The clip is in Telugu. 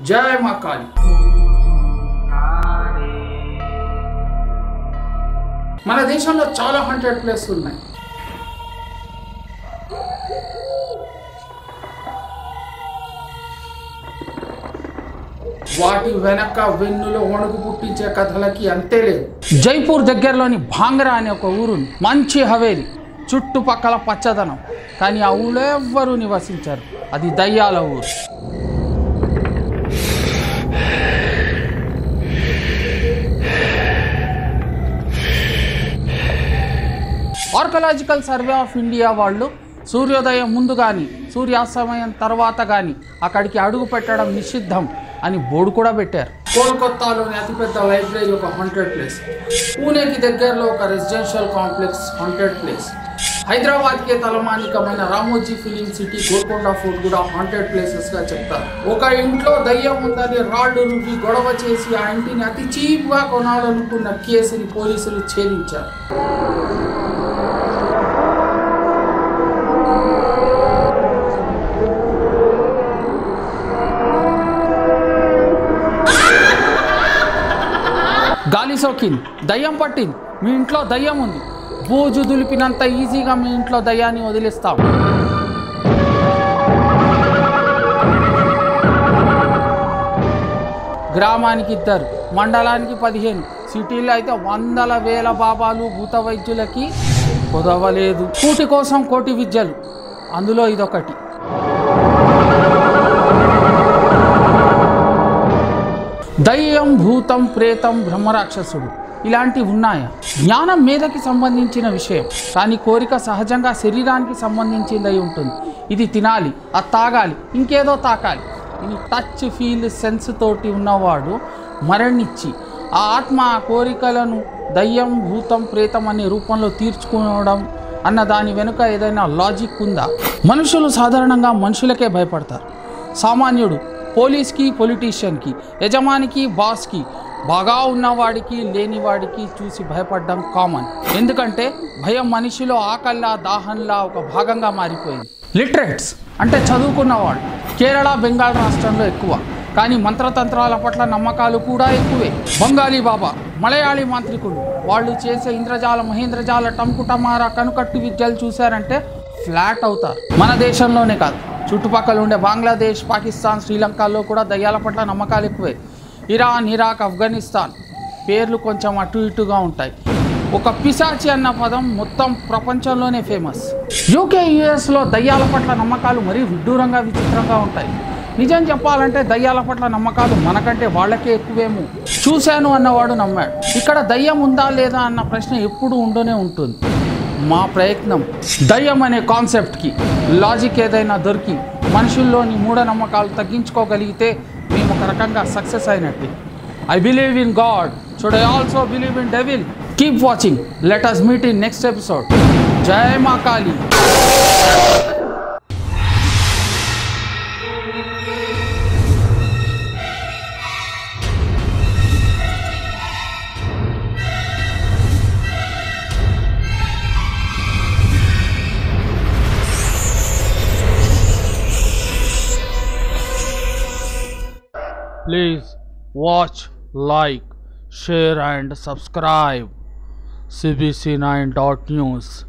జయ మా కాళీ మన దేశంలో చాలా హండ్రెడ్ ప్లేస్ ఉన్నాయి వాటి వెనక వెన్నులో వణుకు పుట్టించే కథలకి అంతే లేదు జైపూర్ దగ్గరలోని భాంగ్రా అనే ఒక ఊరు మంచి హవేలి చుట్టుపక్కల పచ్చదనం కానీ ఆ ఊళ్ళో ఎవ్వరూ నివసించారు అది దయ్యాల ఊరు ఆర్కలాజికల్ సర్వే ఆఫ్ ఇండియా వాళ్ళు సూర్యోదయం ముందు కానీ సూర్యాస్తమయం తర్వాత కానీ అక్కడికి అడుగు పెట్టడం నిషిద్ధం అని బోర్డు కూడా పెట్టారు కోల్కత్తాలోని అతిపెద్ద లైబ్రరీ ఒక హండ్రెడ్ ప్లేస్ పూణేకి దగ్గరలో ఒక రెసిడెన్షియల్ కాంప్లెక్స్ హండ్రెడ్ ప్లేస్ హైదరాబాద్కి తలమానికమైన Ramoji film city Golconda fort కూడా హాంటెడ్ ప్లేసెస్ గా చెప్తారు ఒక ఇంట్లో దయ్యం ఉందని రాళ్ళు రువ్వి గొడవ చేసి ఆ ఇంటిని అతి చీప్ గా కొనాలనుకున్న కేసుని పోలీసులు ఛేదించారు గాలి సోకింది దయ్యం పట్టింది మీ ఇంట్లో దయ్యం ఉంది బూజు దులిపినంత ఈజీగా మీ ఇంట్లో దయ్యాన్ని వదిలిస్తాం గ్రామానికి ఇద్దరు మండలానికి పదిహేను సిటీలో అయితే వందల వేల బాబాలు భూత వైద్యులకి కుదవలేదు కూటి కోసం కోటి విద్యలు అందులో ఇదొకటి దయ్యం భూతం ప్రేతం బ్రహ్మరాక్షసుడు ఇలాంటివి ఉన్నాయా జ్ఞానం మీదకి సంబంధించిన విషయం కానీ కోరిక సహజంగా శరీరానికి సంబంధించింది అయి ఉంటుంది ఇది తినాలి అది తాగాలి ఇంకేదో తాకాలి ఇది టచ్ ఫీల్ సెన్స్ తోటి ఉన్నవాడు మరణించి ఆ ఆత్మ ఆ కోరికలను దయ్యం భూతం ప్రేతం అనే రూపంలో తీర్చుకోవడం అన్న దాని వెనుక ఏదైనా లాజిక్ ఉందా మనుషులు సాధారణంగా మనుషులకే భయపడతారు సామాన్యుడు పోలీస్కి పొలిటీషియన్కి యజమానికి బాస్కి బాగా ఉన్నవాడికి లేనివాడికి చూసి భయపడడం కామన్ ఎందుకంటే భయం మనిషిలో ఆకల్లా దాహంలా ఒక భాగంగా మారిపోయింది లిటరేట్స్ అంటే చదువుకున్నవాళ్ళు కేరళ బెంగాల్ రాష్ట్రంలో ఎక్కువ కానీ మంత్రతంత్రాల పట్ల నమ్మకాలు కూడా ఎక్కువే బంగాళీ బాబా మలయాళీ మాంత్రికులు వాళ్ళు చేసే ఇంద్రజాల మహేంద్రజాల టంకుటమారా కనుకట్టు విద్యలు చూశారంటే ఫ్లాట్ అవుతారు మన దేశంలోనే కాదు చుట్టుపక్కల ఉండే బంగ్లాదేశ్ పాకిస్తాన్ శ్రీలంకలో కూడా దయ్యాల పట్ల నమ్మకాలు ఎక్కువే ఇరాన్ ఇరాక్ ఆఫ్ఘనిస్తాన్ పేర్లు కొంచెం అటు ఇటుగా ఉంటాయి ఒక పిశాచి అన్న పదం మొత్తం ప్రపంచంలోనే ఫేమస్ యూకే యుఎస్లో దయ్యాల పట్ల నమ్మకాలు మరీ విడ్డూరంగా విచిత్రంగా ఉంటాయి నిజం చెప్పాలంటే దయ్యాల పట్ల నమ్మకాలు మనకంటే వాళ్ళకే ఎక్కువేమో చూశాను అన్నవాడు నమ్మాడు ఇక్కడ దయ్యం ఉందా లేదా అన్న ప్రశ్న ఎప్పుడు ఉంటూనే ఉంటుంది మా ప్రయత్నం దయ్యం అనే కాన్సెప్ట్కి లాజిక్ ఏదైనా దొరికి మనుషుల్లోని మూఢనమ్మకాలు తగ్గించుకోగలిగితే మేము ఒక రకంగా సక్సెస్ అయినట్టే I believe in God should I also believe in devil keep watching let us meet in next episode జై మా కాళీ Please watch, like, share and subscribe CBC9.news.